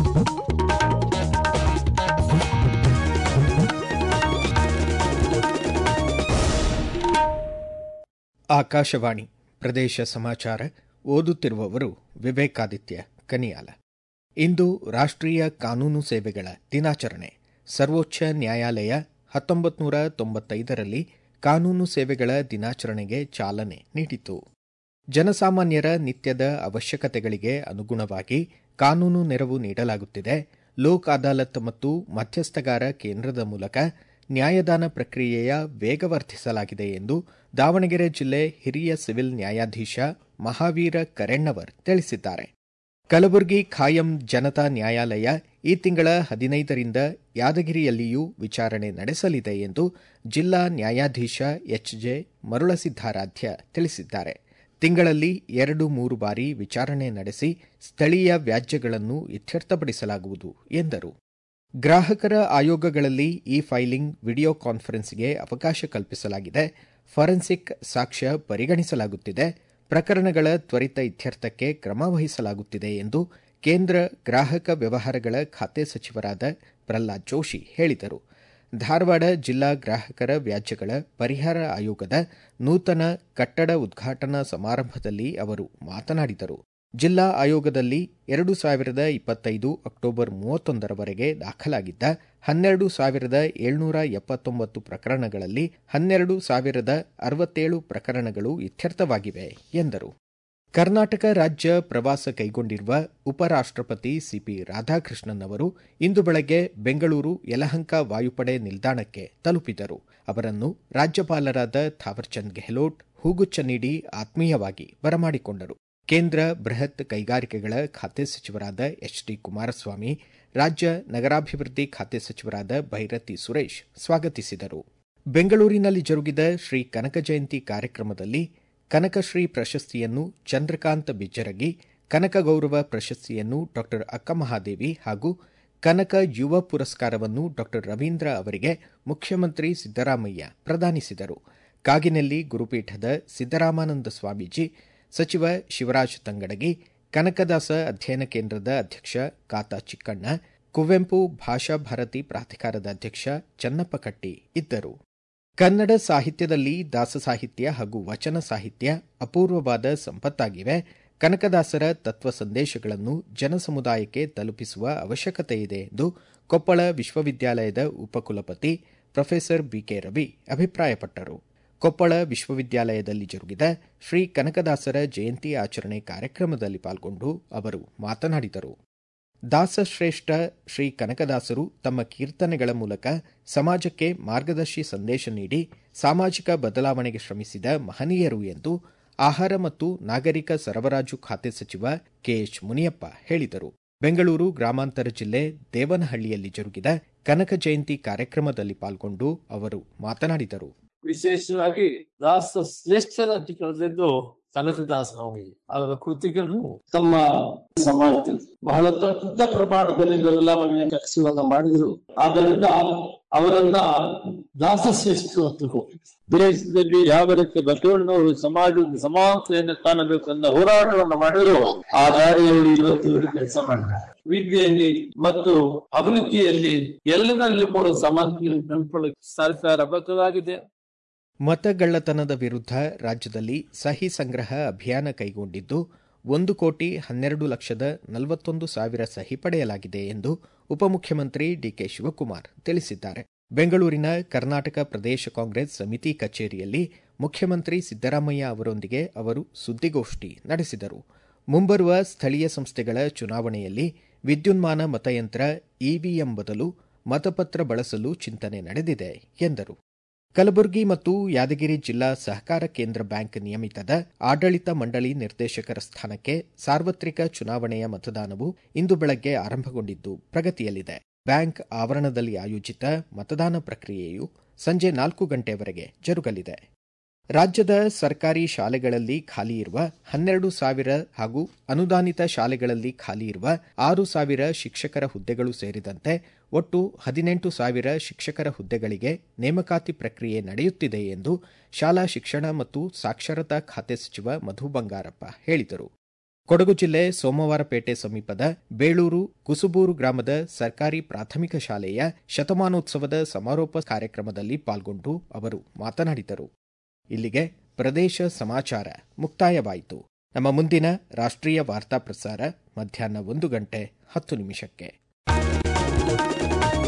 ಆಕಾಶವಾಣಿ ಪ್ರದೇಶ ಸಮಾಚಾರ ಓದುತ್ತಿರುವವರು ವಿವೇಕಾದಿತ್ಯ ಕನಿಯಾಲ ಇಂದು ರಾಷ್ಟ್ರೀಯ ಕಾನೂನು ಸೇವೆಗಳ ದಿನಾಚರಣೆ ಸರ್ವೋಚ್ಚ ನ್ಯಾಯಾಲಯ ಹತ್ತೊಂಬತ್ತು ನೂರ ತೊಂಬತ್ತೈದರಲ್ಲಿ ಕಾನೂನು ಸೇವೆಗಳ ದಿನಾಚರಣೆಗೆ ಚಾಲನೆ ನೀಡಿತು ಜನಸಾಮಾನ್ಯರ ನಿತ್ಯದ ಅವಶ್ಯಕತೆಗಳಿಗೆ ಅನುಗುಣವಾಗಿ ಕಾನೂನು ನೆರವು ನೀಡಲಾಗುತ್ತಿದೆ ಲೋಕ್ ಅದಾಲತ್ ಮತ್ತು ಮಧ್ಯಸ್ಥಗಾರ ಕೇಂದ್ರದ ಮೂಲಕ ನ್ಯಾಯದಾನ ಪ್ರಕ್ರಿಯೆಯ ವೇಗವರ್ಧಿಸಲಾಗಿದೆ ಎಂದು ದಾವಣಗೆರೆ ಜಿಲ್ಲೆ ಹಿರಿಯ ಸಿವಿಲ್ ನ್ಯಾಯಾಧೀಶ ಮಹಾವೀರ ಕರೆಣ್ಣವರ್ ತಿಳಿಸಿದ್ದಾರೆ ಕಲಬುರಗಿ ಖಾಯಂ ಜನತಾ ನ್ಯಾಯಾಲಯ ಈ ತಿಂಗಳ ಹದಿನೈದರಿಂದ ಯಾದಗಿರಿಯಲ್ಲಿಯೂ ವಿಚಾರಣೆ ನಡೆಸಲಿದೆ ಎಂದು ಜಿಲ್ಲಾ ನ್ಯಾಯಾಧೀಶ ಎಚ್ಜೆ ಮರುಳಸಿದ್ದಾರಾಧ್ಯ ತಿಳಿಸಿದ್ದಾರೆ ತಿಂಗಳಲ್ಲಿ ಎರಡು ಮೂರು ಬಾರಿ ವಿಚಾರಣೆ ನಡೆಸಿ ಸ್ಥಳೀಯ ವ್ಯಾಜ್ಯಗಳನ್ನು ಇತ್ಯರ್ಥಪಡಿಸಲಾಗುವುದು ಎಂದರು ಗ್ರಾಹಕರ ಆಯೋಗಗಳಲ್ಲಿ ಇ ಫೈಲಿಂಗ್ ವಿಡಿಯೋ ಕಾನ್ಫರೆನ್ಸ್ಗೆ ಅವಕಾಶ ಕಲ್ಪಿಸಲಾಗಿದೆ ಫಾರೆನ್ಸಿಕ್ ಸಾಕ್ಷ್ಯ ಪರಿಗಣಿಸಲಾಗುತ್ತಿದೆ ಪ್ರಕರಣಗಳ ತ್ವರಿತ ಇತ್ಯರ್ಥಕ್ಕೆ ಕ್ರಮ ವಹಿಸಲಾಗುತ್ತಿದೆ ಎಂದು ಕೇಂದ್ರ ಗ್ರಾಹಕ ವ್ಯವಹಾರಗಳ ಖಾತೆ ಸಚಿವರಾದ ಪ್ರಹ್ಲಾದ್ ಜೋಶಿ ಹೇಳಿದರು ಧಾರವಾಡ ಜಿಲ್ಲಾ ಗ್ರಾಹಕರ ವ್ಯಾಜ್ಯಗಳ ಪರಿಹಾರ ಆಯೋಗದ ನೂತನ ಕಟ್ಟಡ ಉದ್ಘಾಟನಾ ಸಮಾರಂಭದಲ್ಲಿ ಅವರು ಮಾತನಾಡಿದರು ಜಿಲ್ಲಾ ಆಯೋಗದಲ್ಲಿ ಎರಡು ಸಾವಿರದ ಇಪ್ಪತ್ತೈದು ಅಕ್ಟೋಬರ್ ಮೂವತ್ತೊಂದರವರೆಗೆ ದಾಖಲಾಗಿದ್ದ ಹನ್ನೆರಡು ಸಾವಿರದ ಏಳ್ನೂರ ಎಪ್ಪತ್ತೊಂಬತ್ತು ಪ್ರಕರಣಗಳಲ್ಲಿ ಹನ್ನೆರಡು ಸಾವಿರದ ಅರವತ್ತೇಳು ಪ್ರಕರಣಗಳು ಇತ್ಯರ್ಥವಾಗಿವೆ ಎಂದರು ಕರ್ನಾಟಕ ರಾಜ್ಯ ಪ್ರವಾಸ ಕೈಗೊಂಡಿರುವ ಉಪರಾಷ್ಟಪತಿ ಸಿಪಿ ರಾಧಾಕೃಷ್ಣನ್ ಅವರು ಇಂದು ಬೆಳಗ್ಗೆ ಬೆಂಗಳೂರು ಯಲಹಂಕ ವಾಯುಪಡೆ ನಿಲ್ದಾಣಕ್ಕೆ ತಲುಪಿದರು ಅವರನ್ನು ರಾಜ್ಯಪಾಲರಾದ ಥಾವರ್ಚಂದ್ ಗೆಹ್ಲೋಟ್ ಹೂಗುಚ್ಛ ನೀಡಿ ಆತ್ಮೀಯವಾಗಿ ಬರಮಾಡಿಕೊಂಡರು ಕೇಂದ್ರ ಬೃಹತ್ ಕೈಗಾರಿಕೆಗಳ ಖಾತೆ ಸಚಿವರಾದ ಎಚ್ ಡಿ ಕುಮಾರಸ್ವಾಮಿ ರಾಜ್ಯ ನಗರಾಭಿವೃದ್ಧಿ ಖಾತೆ ಸಚಿವರಾದ ಭೈರತಿ ಸುರೇಶ್ ಸ್ವಾಗತಿಸಿದರು ಬೆಂಗಳೂರಿನಲ್ಲಿ ಜರುಗಿದ ಶ್ರೀ ಕನಕ ಜಯಂತಿ ಕಾರ್ಯಕ್ರಮದಲ್ಲಿ ಕನಕಶ್ರೀ ಪ್ರಶಸ್ತಿಯನ್ನು ಚಂದ್ರಕಾಂತ್ ಬಿಜ್ಜರಗಿ ಕನಕ ಗೌರವ ಪ್ರಶಸ್ತಿಯನ್ನು ಡಾ ಅಕ್ಕಮಹಾದೇವಿ ಹಾಗೂ ಕನಕ ಯುವ ಪುರಸ್ಕಾರವನ್ನು ಡಾ ರವೀಂದ್ರ ಅವರಿಗೆ ಮುಖ್ಯಮಂತ್ರಿ ಸಿದ್ದರಾಮಯ್ಯ ಪ್ರದಾನಿಸಿದರು ಕಾಗಿನೆಲ್ಲಿ ಗುರುಪೀಠದ ಸಿದ್ದರಾಮಾನಂದ ಸ್ವಾಮೀಜಿ ಸಚಿವ ಶಿವರಾಜ್ ತಂಗಡಗಿ ಕನಕದಾಸ ಅಧ್ಯಯನ ಕೇಂದ್ರದ ಅಧ್ಯಕ್ಷ ಕಾತಾ ಚಿಕ್ಕಣ್ಣ ಕುವೆಂಪು ಭಾಷಾ ಭಾರತಿ ಪ್ರಾಧಿಕಾರದ ಅಧ್ಯಕ್ಷ ಚನ್ನಪ್ಪ ಕಟ್ಟಿ ಇದ್ದರು ಕನ್ನಡ ಸಾಹಿತ್ಯದಲ್ಲಿ ದಾಸ ಸಾಹಿತ್ಯ ಹಾಗೂ ವಚನ ಸಾಹಿತ್ಯ ಅಪೂರ್ವವಾದ ಸಂಪತ್ತಾಗಿವೆ ಕನಕದಾಸರ ತತ್ವ ಸಂದೇಶಗಳನ್ನು ಜನಸಮುದಾಯಕ್ಕೆ ತಲುಪಿಸುವ ಅವಶ್ಯಕತೆ ಇದೆ ಎಂದು ಕೊಪ್ಪಳ ವಿಶ್ವವಿದ್ಯಾಲಯದ ಉಪಕುಲಪತಿ ಪ್ರೊಫೆಸರ್ ಬಿಕೆ ರವಿ ಅಭಿಪ್ರಾಯಪಟ್ಟರು ಕೊಪ್ಪಳ ವಿಶ್ವವಿದ್ಯಾಲಯದಲ್ಲಿ ಜರುಗಿದ ಶ್ರೀ ಕನಕದಾಸರ ಜಯಂತಿ ಆಚರಣೆ ಕಾರ್ಯಕ್ರಮದಲ್ಲಿ ಪಾಲ್ಗೊಂಡು ಅವರು ಮಾತನಾಡಿದರು ದಾಸಶ್ರೇಷ್ಠ ಶ್ರೀ ಕನಕದಾಸರು ತಮ್ಮ ಕೀರ್ತನೆಗಳ ಮೂಲಕ ಸಮಾಜಕ್ಕೆ ಮಾರ್ಗದರ್ಶಿ ಸಂದೇಶ ನೀಡಿ ಸಾಮಾಜಿಕ ಬದಲಾವಣೆಗೆ ಶ್ರಮಿಸಿದ ಮಹನೀಯರು ಎಂದು ಆಹಾರ ಮತ್ತು ನಾಗರಿಕ ಸರಬರಾಜು ಖಾತೆ ಸಚಿವ ಕೆಎಚ್ ಮುನಿಯಪ್ಪ ಹೇಳಿದರು ಬೆಂಗಳೂರು ಗ್ರಾಮಾಂತರ ಜಿಲ್ಲೆ ದೇವನಹಳ್ಳಿಯಲ್ಲಿ ಜರುಗಿದ ಕನಕ ಜಯಂತಿ ಕಾರ್ಯಕ್ರಮದಲ್ಲಿ ಪಾಲ್ಗೊಂಡು ಅವರು ಮಾತನಾಡಿದರು ವಿಶೇಷವಾಗಿ ದಾಸ ಶ್ರೇಷ್ಠರ ಕಳೆದಿದ್ದು ಕನಕದಾಸ ಸ್ವಾಮಿ ಅವರ ಕೃತಿಗಳು ತಮ್ಮ ಸಮಾಜದಲ್ಲಿ ಬಹಳ ದೊಡ್ಡ ಪ್ರಮಾಣದಲ್ಲಿ ಬದಲಾವಣೆ ಕೆಲಸವನ್ನ ಮಾಡಿದ್ರು ಆದ್ದರಿಂದ ಅವರನ್ನ ದಾಸ ಶ್ರೇಷ್ಠರು ಅಂತ ದೇಶದಲ್ಲಿ ಯಾವ ರೀತಿ ಬಸವಣ್ಣವರು ಸಮಾಜದ ಸಮಾನತೆಯನ್ನು ಕಾಣಬೇಕು ಅನ್ನೋ ಹೋರಾಟವನ್ನು ಮಾಡಿದ್ರು ಆ ದಾರಿಯಲ್ಲಿ ಇವತ್ತು ಇವರು ಕೆಲಸ ಮಾಡಿದ್ದಾರೆ ವಿದ್ಯೆಯಲ್ಲಿ ಮತ್ತು ಅಭಿವೃದ್ಧಿಯಲ್ಲಿ ಎಲ್ಲರಲ್ಲಿ ಕೂಡ ಸಮಾಜದಲ್ಲಿ ನೆನಪೊಳಗೆ ಸರ್ಕಾರ ಬದ್ಧವಾಗಿದೆ ಮತಗಳ್ಳತನದ ವಿರುದ್ಧ ರಾಜ್ಯದಲ್ಲಿ ಸಹಿ ಸಂಗ್ರಹ ಅಭಿಯಾನ ಕೈಗೊಂಡಿದ್ದು ಒಂದು ಕೋಟಿ ಹನ್ನೆರಡು ಲಕ್ಷದ ನಲವತ್ತೊಂದು ಸಾವಿರ ಸಹಿ ಪಡೆಯಲಾಗಿದೆ ಎಂದು ಉಪಮುಖ್ಯಮಂತ್ರಿ ಡಿಕೆ ಶಿವಕುಮಾರ್ ತಿಳಿಸಿದ್ದಾರೆ ಬೆಂಗಳೂರಿನ ಕರ್ನಾಟಕ ಪ್ರದೇಶ ಕಾಂಗ್ರೆಸ್ ಸಮಿತಿ ಕಚೇರಿಯಲ್ಲಿ ಮುಖ್ಯಮಂತ್ರಿ ಸಿದ್ದರಾಮಯ್ಯ ಅವರೊಂದಿಗೆ ಅವರು ಸುದ್ದಿಗೋಷ್ಠಿ ನಡೆಸಿದರು ಮುಂಬರುವ ಸ್ಥಳೀಯ ಸಂಸ್ಥೆಗಳ ಚುನಾವಣೆಯಲ್ಲಿ ವಿದ್ಯುನ್ಮಾನ ಮತಯಂತ್ರ ಇವಿಎಂ ಬದಲು ಮತಪತ್ರ ಬಳಸಲು ಚಿಂತನೆ ನಡೆದಿದೆ ಎಂದರು ಕಲಬುರಗಿ ಮತ್ತು ಯಾದಗಿರಿ ಜಿಲ್ಲಾ ಸಹಕಾರ ಕೇಂದ್ರ ಬ್ಯಾಂಕ್ ನಿಯಮಿತದ ಆಡಳಿತ ಮಂಡಳಿ ನಿರ್ದೇಶಕರ ಸ್ಥಾನಕ್ಕೆ ಸಾರ್ವತ್ರಿಕ ಚುನಾವಣೆಯ ಮತದಾನವು ಇಂದು ಬೆಳಗ್ಗೆ ಆರಂಭಗೊಂಡಿದ್ದು ಪ್ರಗತಿಯಲ್ಲಿದೆ ಬ್ಯಾಂಕ್ ಆವರಣದಲ್ಲಿ ಆಯೋಜಿತ ಮತದಾನ ಪ್ರಕ್ರಿಯೆಯು ಸಂಜೆ ನಾಲ್ಕು ಗಂಟೆವರೆಗೆ ಜರುಗಲಿದೆ ರಾಜ್ಯದ ಸರ್ಕಾರಿ ಶಾಲೆಗಳಲ್ಲಿ ಖಾಲಿ ಇರುವ ಹನ್ನೆರಡು ಸಾವಿರ ಹಾಗೂ ಅನುದಾನಿತ ಶಾಲೆಗಳಲ್ಲಿ ಖಾಲಿ ಇರುವ ಆರು ಸಾವಿರ ಶಿಕ್ಷಕರ ಹುದ್ದೆಗಳು ಸೇರಿದಂತೆ ಒಟ್ಟು ಹದಿನೆಂಟು ಸಾವಿರ ಶಿಕ್ಷಕರ ಹುದ್ದೆಗಳಿಗೆ ನೇಮಕಾತಿ ಪ್ರಕ್ರಿಯೆ ನಡೆಯುತ್ತಿದೆ ಎಂದು ಶಾಲಾ ಶಿಕ್ಷಣ ಮತ್ತು ಸಾಕ್ಷರತಾ ಖಾತೆ ಸಚಿವ ಮಧು ಬಂಗಾರಪ್ಪ ಹೇಳಿದರು ಕೊಡಗು ಜಿಲ್ಲೆ ಸೋಮವಾರಪೇಟೆ ಸಮೀಪದ ಬೇಳೂರು ಕುಸುಬೂರು ಗ್ರಾಮದ ಸರ್ಕಾರಿ ಪ್ರಾಥಮಿಕ ಶಾಲೆಯ ಶತಮಾನೋತ್ಸವದ ಸಮಾರೋಪ ಕಾರ್ಯಕ್ರಮದಲ್ಲಿ ಪಾಲ್ಗೊಂಡು ಅವರು ಮಾತನಾಡಿದರು ಇಲ್ಲಿಗೆ ಪ್ರದೇಶ ಸಮಾಚಾರ ಮುಕ್ತಾಯವಾಯಿತು ನಮ್ಮ ಮುಂದಿನ ರಾಷ್ಟ್ರೀಯ ವಾರ್ತಾ ಪ್ರಸಾರ ಮಧ್ಯಾಹ್ನ ಒಂದು ಗಂಟೆ ಹತ್ತು ನಿಮಿಷಕ್ಕೆ